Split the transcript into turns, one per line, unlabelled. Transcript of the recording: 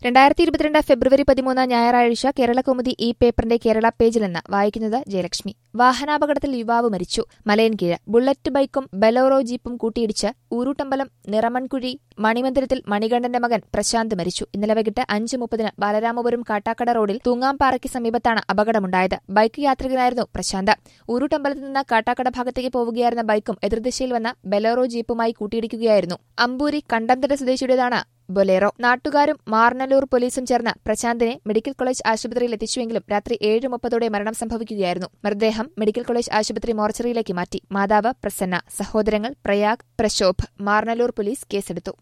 രണ്ടായിരത്തി ഇരുപത്തിരണ്ട് ഫെബ്രുവരി പതിമൂന്ന് ഞായറാഴ്ച കേരളകൗമുദി ഈ പേപ്പറിന്റെ കേരള പേജിൽ നിന്ന് വായിക്കുന്നത് ജയലക്ഷ്മി വാഹനാപകടത്തിൽ യുവാവ് മരിച്ചു മലയൻകീഴ് ബുള്ളറ്റ് ബൈക്കും ബലോറോ ജീപ്പും കൂട്ടിയിടിച്ച് ഊരുട്ടമ്പലം നിറമൺകുഴി മണിമന്ദിരത്തിൽ മണികണ്ഠന്റെ മകൻ പ്രശാന്ത് മരിച്ചു ഇന്നലെ വൈകിട്ട് അഞ്ച് മുപ്പതിന് ബാലരാമപുരം കാട്ടാക്കട റോഡിൽ തൂങ്ങാംപാറയ്ക്ക് സമീപത്താണ് അപകടമുണ്ടായത് ബൈക്ക് യാത്രികനായിരുന്നു പ്രശാന്ത് ഊരുട്ടമ്പലത്തിൽ നിന്ന് കാട്ടാക്കട ഭാഗത്തേക്ക് പോവുകയായിരുന്ന ബൈക്കും എതിർദിശയിൽ വന്ന ബലോറോ ജീപ്പുമായി കൂട്ടിയിടിക്കുകയായിരുന്നു അമ്പൂരി കണ്ടംതട സ്വദേശിയുടേതാണ് ബൊലേറോ നാട്ടുകാരും മാർനല്ലൂർ പോലീസും ചേർന്ന് പ്രശാന്തിനെ മെഡിക്കൽ കോളേജ് ആശുപത്രിയിൽ എത്തിച്ചുവെങ്കിലും രാത്രി ഏഴ് മുപ്പതോടെ മരണം സംഭവിക്കുകയായിരുന്നു മൃതദേഹം മെഡിക്കൽ കോളേജ് ആശുപത്രി മോർച്ചറിയിലേക്ക് മാറ്റി മാതാവ് പ്രസന്ന സഹോദരങ്ങൾ പ്രയാഗ് പ്രശോഭ് മാർനല്ലൂർ പോലീസ് കേസെടുത്തു